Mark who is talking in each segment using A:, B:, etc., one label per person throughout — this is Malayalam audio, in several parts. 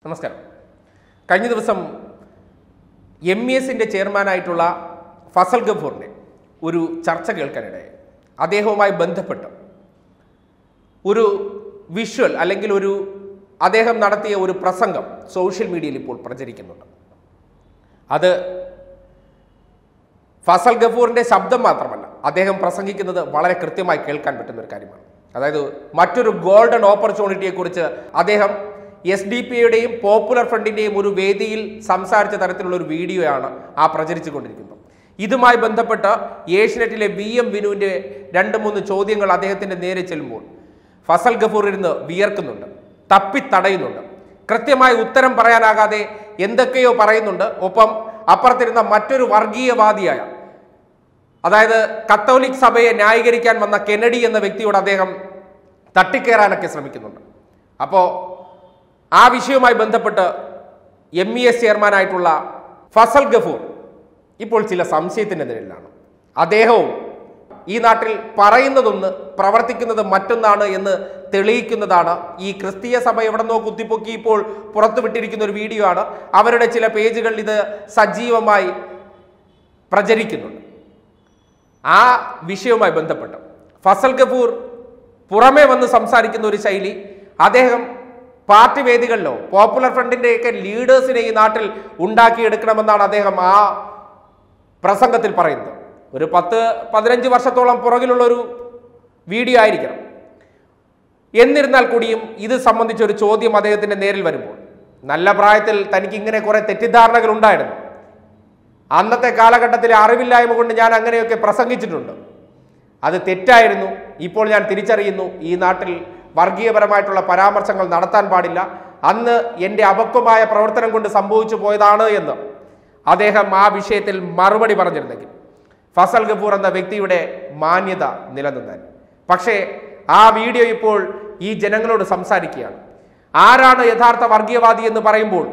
A: നമസ്കാരം കഴിഞ്ഞ ദിവസം എം ഇ എസിൻ്റെ ചെയർമാനായിട്ടുള്ള ഫസൽ ഗഫൂറിൻ്റെ ഒരു ചർച്ച കേൾക്കാനിടയായി അദ്ദേഹവുമായി ബന്ധപ്പെട്ട് ഒരു വിഷ്വൽ അല്ലെങ്കിൽ ഒരു അദ്ദേഹം നടത്തിയ ഒരു പ്രസംഗം സോഷ്യൽ മീഡിയയിൽ ഇപ്പോൾ പ്രചരിക്കുന്നുണ്ട് അത് ഫസൽ ഗഫൂറിന്റെ ശബ്ദം മാത്രമല്ല അദ്ദേഹം പ്രസംഗിക്കുന്നത് വളരെ കൃത്യമായി കേൾക്കാൻ പറ്റുന്ന ഒരു കാര്യമാണ് അതായത് മറ്റൊരു ഗോൾഡൻ ഓപ്പർച്യൂണിറ്റിയെ കുറിച്ച് അദ്ദേഹം എസ് ഡി പി യുടെയും പോപ്പുലർ ഫ്രണ്ടിന്റെയും ഒരു വേദിയിൽ സംസാരിച്ച തരത്തിലുള്ള ഒരു വീഡിയോയാണ് ആ പ്രചരിച്ചു കൊണ്ടിരിക്കുന്നത് ഇതുമായി ബന്ധപ്പെട്ട് ഏഷ്യനെറ്റിലെ വി എം വിനുവിന്റെ രണ്ട് മൂന്ന് ചോദ്യങ്ങൾ അദ്ദേഹത്തിന്റെ നേരെ ചെല്ലുമ്പോൾ ഫസൽ ഗഫൂർ ഇരുന്ന് വിയർക്കുന്നുണ്ട് തപ്പിത്തടയുന്നുണ്ട് കൃത്യമായ ഉത്തരം പറയാനാകാതെ എന്തൊക്കെയോ പറയുന്നുണ്ട് ഒപ്പം അപ്പുറത്തിരുന്ന മറ്റൊരു വർഗീയവാദിയായ അതായത് കത്തോലിക് സഭയെ ന്യായീകരിക്കാൻ വന്ന കെനഡി എന്ന വ്യക്തിയോട് അദ്ദേഹം തട്ടിക്കയറാനൊക്കെ ശ്രമിക്കുന്നുണ്ട് അപ്പോൾ ആ വിഷയവുമായി ബന്ധപ്പെട്ട് എം ഇ എസ് ചെയർമാനായിട്ടുള്ള ഫസൽ ഗഫൂർ ഇപ്പോൾ ചില സംശയത്തിൻ്റെ നിഴലിലാണ് അദ്ദേഹവും ഈ നാട്ടിൽ പറയുന്നതൊന്ന് പ്രവർത്തിക്കുന്നത് മറ്റൊന്നാണ് എന്ന് തെളിയിക്കുന്നതാണ് ഈ ക്രിസ്തീയ സഭ എവിടെന്നോ കുത്തിപ്പൊക്കി ഇപ്പോൾ പുറത്തുവിട്ടിരിക്കുന്ന ഒരു വീഡിയോ ആണ് അവരുടെ ചില പേജുകളിൽ ഇത് സജീവമായി പ്രചരിക്കുന്നുണ്ട് ആ വിഷയവുമായി ബന്ധപ്പെട്ട് ഫസൽ ഗഫൂർ പുറമേ വന്ന് സംസാരിക്കുന്ന ഒരു ശൈലി അദ്ദേഹം പാർട്ടി വേദികളിലോ പോപ്പുലർ ഫ്രണ്ടിൻ്റെയൊക്കെ ലീഡേഴ്സിനെ ഈ നാട്ടിൽ ഉണ്ടാക്കിയെടുക്കണമെന്നാണ് അദ്ദേഹം ആ പ്രസംഗത്തിൽ പറയുന്നത് ഒരു പത്ത് പതിനഞ്ച് വർഷത്തോളം പുറകിലുള്ള ഒരു വീഡിയോ ആയിരിക്കണം എന്നിരുന്നാൽ കൂടിയും ഇത് സംബന്ധിച്ച ഒരു ചോദ്യം അദ്ദേഹത്തിന്റെ നേരിൽ വരുമ്പോൾ നല്ല പ്രായത്തിൽ തനിക്ക് ഇങ്ങനെ കുറെ തെറ്റിദ്ധാരണകൾ ഉണ്ടായിരുന്നു അന്നത്തെ കാലഘട്ടത്തിലെ അറിവില്ലായ്മ കൊണ്ട് ഞാൻ അങ്ങനെയൊക്കെ പ്രസംഗിച്ചിട്ടുണ്ട് അത് തെറ്റായിരുന്നു ഇപ്പോൾ ഞാൻ തിരിച്ചറിയുന്നു ഈ നാട്ടിൽ വർഗീയപരമായിട്ടുള്ള പരാമർശങ്ങൾ നടത്താൻ പാടില്ല അന്ന് എൻ്റെ അപക്വമായ പ്രവർത്തനം കൊണ്ട് സംഭവിച്ചു പോയതാണ് എന്ന് അദ്ദേഹം ആ വിഷയത്തിൽ മറുപടി പറഞ്ഞിരുന്നെങ്കിൽ ഫസൽ ഗഫൂർ എന്ന വ്യക്തിയുടെ മാന്യത നിലനിന്നാൽ പക്ഷേ ആ വീഡിയോ ഇപ്പോൾ ഈ ജനങ്ങളോട് സംസാരിക്കുകയാണ് ആരാണ് യഥാർത്ഥ വർഗീയവാദി എന്ന് പറയുമ്പോൾ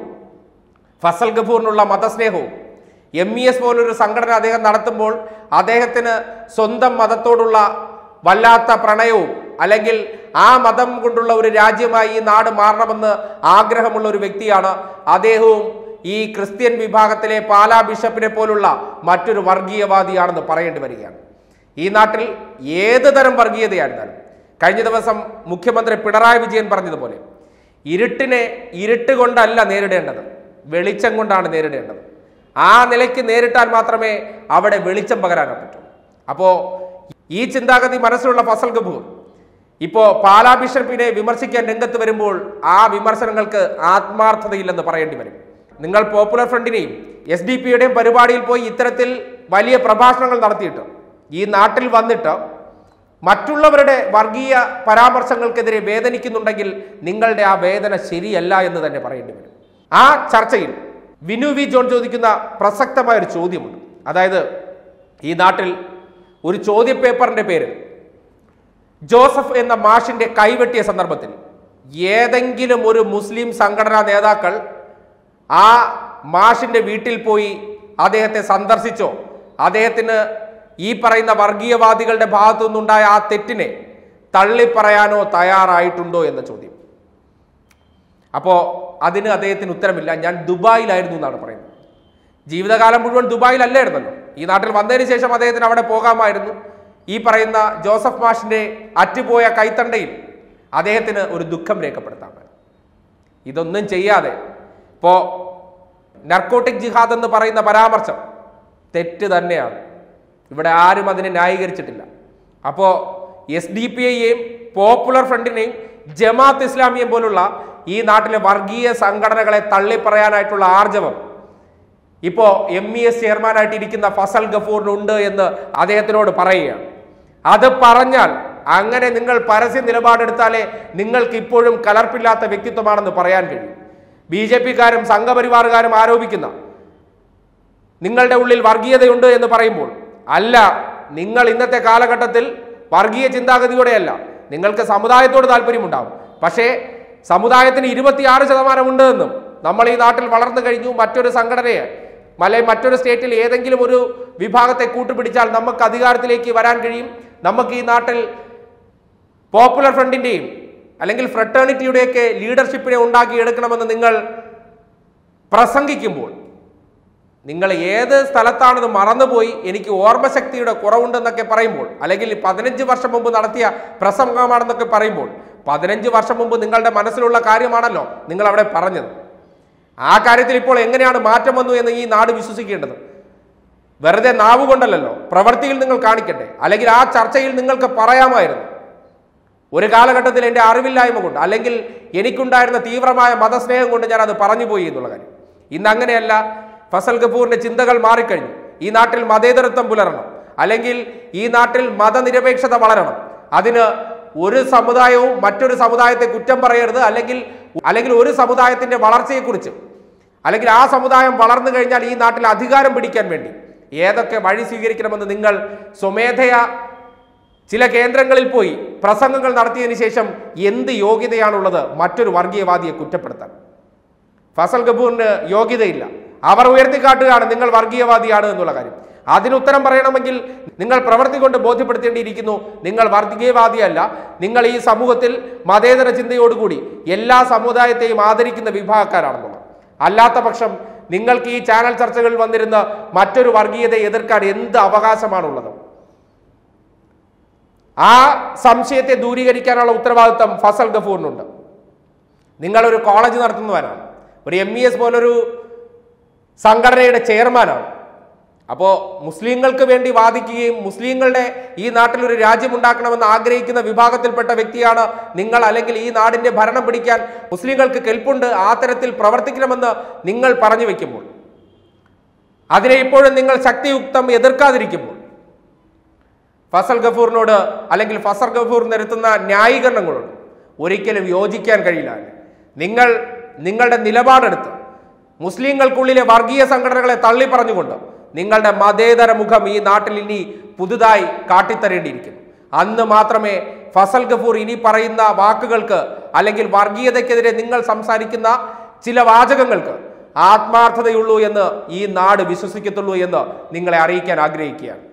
A: ഫസൽ ഗഫൂറിനുള്ള മതസ്നേഹവും എം ഇ എസ് പോലൊരു സംഘടന അദ്ദേഹം നടത്തുമ്പോൾ അദ്ദേഹത്തിന് സ്വന്തം മതത്തോടുള്ള വല്ലാത്ത പ്രണയവും അല്ലെങ്കിൽ ആ മതം കൊണ്ടുള്ള ഒരു രാജ്യമായി ഈ നാട് മാറണമെന്ന് ആഗ്രഹമുള്ള ഒരു വ്യക്തിയാണ് അദ്ദേഹവും ഈ ക്രിസ്ത്യൻ വിഭാഗത്തിലെ പാലാ ബിഷപ്പിനെ പോലുള്ള മറ്റൊരു വർഗീയവാദിയാണെന്ന് പറയേണ്ടി വരികയാണ് ഈ നാട്ടിൽ ഏത് തരം വർഗീയതയായിരുന്നാലും കഴിഞ്ഞ ദിവസം മുഖ്യമന്ത്രി പിണറായി വിജയൻ പറഞ്ഞതുപോലെ ഇരുട്ടിനെ ഇരുട്ട് കൊണ്ടല്ല നേരിടേണ്ടത് വെളിച്ചം കൊണ്ടാണ് നേരിടേണ്ടത് ആ നിലയ്ക്ക് നേരിട്ടാൽ മാത്രമേ അവിടെ വെളിച്ചം പകരാൻ പറ്റൂ അപ്പോൾ ഈ ചിന്താഗതി മനസ്സിലുള്ള ഫസൽ ഗബൂർ ഇപ്പോൾ പാലാ ബിഷപ്പിനെ വിമർശിക്കാൻ രംഗത്ത് വരുമ്പോൾ ആ വിമർശനങ്ങൾക്ക് ആത്മാർത്ഥതയില്ലെന്ന് പറയേണ്ടി വരും നിങ്ങൾ പോപ്പുലർ ഫ്രണ്ടിനെയും എസ് ഡി പിയുടെയും പരിപാടിയിൽ പോയി ഇത്തരത്തിൽ വലിയ പ്രഭാഷണങ്ങൾ നടത്തിയിട്ട് ഈ നാട്ടിൽ വന്നിട്ട് മറ്റുള്ളവരുടെ വർഗീയ പരാമർശങ്ങൾക്കെതിരെ വേദനിക്കുന്നുണ്ടെങ്കിൽ നിങ്ങളുടെ ആ വേദന ശരിയല്ല എന്ന് തന്നെ പറയേണ്ടി വരും ആ ചർച്ചയിൽ വിനു വി ജോൺ ചോദിക്കുന്ന പ്രസക്തമായ ഒരു ചോദ്യമുണ്ട് അതായത് ഈ നാട്ടിൽ ഒരു ചോദ്യപേപ്പറിന്റെ പേരിൽ ജോസഫ് എന്ന മാഷിന്റെ കൈവെട്ടിയ സന്ദർഭത്തിൽ ഏതെങ്കിലും ഒരു മുസ്ലിം സംഘടനാ നേതാക്കൾ ആ മാഷിന്റെ വീട്ടിൽ പോയി അദ്ദേഹത്തെ സന്ദർശിച്ചോ അദ്ദേഹത്തിന് ഈ പറയുന്ന വർഗീയവാദികളുടെ ഭാഗത്തു നിന്നുണ്ടായ ആ തെറ്റിനെ തള്ളിപ്പറയാനോ തയ്യാറായിട്ടുണ്ടോ എന്ന ചോദ്യം അപ്പോൾ അതിന് അദ്ദേഹത്തിന് ഉത്തരമില്ല ഞാൻ ദുബായിലായിരുന്നു എന്നാണ് പറയുന്നത് ജീവിതകാലം മുഴുവൻ ദുബായിലല്ലായിരുന്നല്ലോ ഈ നാട്ടിൽ വന്നതിന് ശേഷം അദ്ദേഹത്തിന് അവിടെ പോകാമായിരുന്നു ഈ പറയുന്ന ജോസഫ് മാഷിന്റെ അറ്റുപോയ കൈത്തണ്ടയിൽ അദ്ദേഹത്തിന് ഒരു ദുഃഖം രേഖപ്പെടുത്താമായിരുന്നു ഇതൊന്നും ചെയ്യാതെ ഇപ്പോൾ നർക്കോട്ടിക് ജിഹാദ് എന്ന് പറയുന്ന പരാമർശം തെറ്റ് തന്നെയാണ് ഇവിടെ ആരും അതിനെ ന്യായീകരിച്ചിട്ടില്ല അപ്പോൾ എസ് ഡി പി ഐയെയും പോപ്പുലർ ഫ്രണ്ടിനെയും ജമാഅത്ത് ഇസ്ലാമിയെയും പോലുള്ള ഈ നാട്ടിലെ വർഗീയ സംഘടനകളെ തള്ളിപ്പറയാനായിട്ടുള്ള ആർജവം ഇപ്പോൾ എം ഇ എസ് ചെയർമാനായിട്ട് ഇരിക്കുന്ന ഫസൽ ഗഫൂറിനുണ്ട് എന്ന് അദ്ദേഹത്തിനോട് പറയുകയാണ് അത് പറഞ്ഞാൽ അങ്ങനെ നിങ്ങൾ പരസ്യ നിലപാടെടുത്താലേ നിങ്ങൾക്ക് ഇപ്പോഴും കലർപ്പില്ലാത്ത വ്യക്തിത്വമാണെന്ന് പറയാൻ കഴിയും ബി ജെ പിക്കാരും സംഘപരിവാറുകാരും ആരോപിക്കുന്ന നിങ്ങളുടെ ഉള്ളിൽ വർഗീയതയുണ്ട് എന്ന് പറയുമ്പോൾ അല്ല നിങ്ങൾ ഇന്നത്തെ കാലഘട്ടത്തിൽ വർഗീയ ചിന്താഗതിയോടെയല്ല നിങ്ങൾക്ക് സമുദായത്തോട് താല്പര്യമുണ്ടാവും പക്ഷേ സമുദായത്തിന് ഇരുപത്തിയാറ് ശതമാനമുണ്ട് എന്നും നമ്മൾ ഈ നാട്ടിൽ വളർന്നു കഴിഞ്ഞു മറ്റൊരു സംഘടനയെ മല മറ്റൊരു സ്റ്റേറ്റിൽ ഏതെങ്കിലും ഒരു വിഭാഗത്തെ കൂട്ടുപിടിച്ചാൽ നമുക്ക് അധികാരത്തിലേക്ക് വരാൻ കഴിയും നമുക്ക് ഈ നാട്ടിൽ പോപ്പുലർ ഫ്രണ്ടിന്റെയും അല്ലെങ്കിൽ ഫ്രട്ടേണിറ്റിയുടെയൊക്കെ ലീഡർഷിപ്പിനെ ഉണ്ടാക്കിയെടുക്കണമെന്ന് നിങ്ങൾ പ്രസംഗിക്കുമ്പോൾ നിങ്ങൾ ഏത് സ്ഥലത്താണെന്ന് മറന്നുപോയി എനിക്ക് ഓർമ്മശക്തിയുടെ കുറവുണ്ടെന്നൊക്കെ പറയുമ്പോൾ അല്ലെങ്കിൽ പതിനഞ്ച് വർഷം മുമ്പ് നടത്തിയ പ്രസംഗമാണെന്നൊക്കെ പറയുമ്പോൾ പതിനഞ്ച് വർഷം മുമ്പ് നിങ്ങളുടെ മനസ്സിലുള്ള കാര്യമാണല്ലോ നിങ്ങൾ അവിടെ പറഞ്ഞത് ആ കാര്യത്തിൽ ഇപ്പോൾ എങ്ങനെയാണ് മാറ്റം വന്നു എന്ന് ഈ നാട് വിശ്വസിക്കേണ്ടത് വെറുതെ നാവ് കൊണ്ടല്ലല്ലോ പ്രവൃത്തിയിൽ നിങ്ങൾ കാണിക്കട്ടെ അല്ലെങ്കിൽ ആ ചർച്ചയിൽ നിങ്ങൾക്ക് പറയാമായിരുന്നു ഒരു കാലഘട്ടത്തിൽ എൻ്റെ അറിവില്ലായ്മ കൊണ്ട് അല്ലെങ്കിൽ എനിക്കുണ്ടായിരുന്ന തീവ്രമായ മതസ്നേഹം കൊണ്ട് ഞാൻ അത് പറഞ്ഞു പോയി എന്നുള്ള കാര്യം ഇന്ന് അങ്ങനെയല്ല ഫസൽ കപൂറിന്റെ ചിന്തകൾ മാറിക്കഴിഞ്ഞു ഈ നാട്ടിൽ മതേതരത്വം പുലരണം അല്ലെങ്കിൽ ഈ നാട്ടിൽ മതനിരപേക്ഷത വളരണം അതിന് ഒരു സമുദായവും മറ്റൊരു സമുദായത്തെ കുറ്റം പറയരുത് അല്ലെങ്കിൽ അല്ലെങ്കിൽ ഒരു സമുദായത്തിന്റെ വളർച്ചയെക്കുറിച്ച് അല്ലെങ്കിൽ ആ സമുദായം വളർന്നു കഴിഞ്ഞാൽ ഈ നാട്ടിൽ അധികാരം പിടിക്കാൻ വേണ്ടി ഏതൊക്കെ വഴി സ്വീകരിക്കണമെന്ന് നിങ്ങൾ സ്വമേധയാ ചില കേന്ദ്രങ്ങളിൽ പോയി പ്രസംഗങ്ങൾ നടത്തിയതിനു ശേഷം എന്ത് യോഗ്യതയാണുള്ളത് മറ്റൊരു വർഗീയവാദിയെ കുറ്റപ്പെടുത്താൻ ഫസൽ ഗബൂറിന് യോഗ്യതയില്ല അവർ ഉയർത്തിക്കാട്ടുകയാണ് നിങ്ങൾ വർഗീയവാദിയാണ് എന്നുള്ള കാര്യം അതിന് ഉത്തരം പറയണമെങ്കിൽ നിങ്ങൾ പ്രവൃത്തി കൊണ്ട് ബോധ്യപ്പെടുത്തേണ്ടിയിരിക്കുന്നു നിങ്ങൾ വർഗീയവാദിയല്ല നിങ്ങൾ ഈ സമൂഹത്തിൽ മതേതര ചിന്തയോടുകൂടി എല്ലാ സമുദായത്തെയും ആദരിക്കുന്ന വിഭാഗക്കാരാണെന്നുള്ളത് അല്ലാത്ത പക്ഷം നിങ്ങൾക്ക് ഈ ചാനൽ ചർച്ചകളിൽ വന്നിരുന്ന മറ്റൊരു വർഗീയതയെ എതിർക്കാൻ എന്ത് അവകാശമാണുള്ളത് ആ സംശയത്തെ ദൂരീകരിക്കാനുള്ള ഉത്തരവാദിത്തം ഫസൽ ഗഫൂറിനുണ്ട് നിങ്ങളൊരു കോളേജ് നടത്തുന്നവരാണ് ഒരു എം ഇ എസ് പോലൊരു സംഘടനയുടെ ചെയർമാനാണ് അപ്പോൾ മുസ്ലിങ്ങൾക്ക് വേണ്ടി വാദിക്കുകയും മുസ്ലിങ്ങളുടെ ഈ നാട്ടിലൊരു രാജ്യമുണ്ടാക്കണമെന്ന് ആഗ്രഹിക്കുന്ന വിഭാഗത്തിൽപ്പെട്ട വ്യക്തിയാണ് നിങ്ങൾ അല്ലെങ്കിൽ ഈ നാടിന്റെ ഭരണം പിടിക്കാൻ മുസ്ലിങ്ങൾക്ക് കെൽപ്പുണ്ട് ആ തരത്തിൽ പ്രവർത്തിക്കണമെന്ന് നിങ്ങൾ പറഞ്ഞു വെക്കുമ്പോൾ അതിനെ ഇപ്പോഴും നിങ്ങൾ ശക്തിയുക്തം എതിർക്കാതിരിക്കുമ്പോൾ ഫസൽ ഗഫൂറിനോട് അല്ലെങ്കിൽ ഫസൽ ഗഫൂർ നിരത്തുന്ന ന്യായീകരണങ്ങളോട് ഒരിക്കലും യോജിക്കാൻ കഴിയില്ല നിങ്ങൾ നിങ്ങളുടെ നിലപാടെടുത്ത് മുസ്ലിങ്ങൾക്കുള്ളിലെ വർഗീയ സംഘടനകളെ തള്ളി പറഞ്ഞുകൊണ്ട് നിങ്ങളുടെ മതേതര മുഖം ഈ നാട്ടിൽ ഇനി പുതുതായി കാട്ടിത്തരേണ്ടിയിരിക്കുന്നു അന്ന് മാത്രമേ ഫസൽ ഗഫൂർ ഇനി പറയുന്ന വാക്കുകൾക്ക് അല്ലെങ്കിൽ വർഗീയതയ്ക്കെതിരെ നിങ്ങൾ സംസാരിക്കുന്ന ചില വാചകങ്ങൾക്ക് ആത്മാർത്ഥതയുള്ളൂ എന്ന് ഈ നാട് വിശ്വസിക്കത്തുള്ളൂ എന്ന് നിങ്ങളെ അറിയിക്കാൻ ആഗ്രഹിക്കുകയാണ്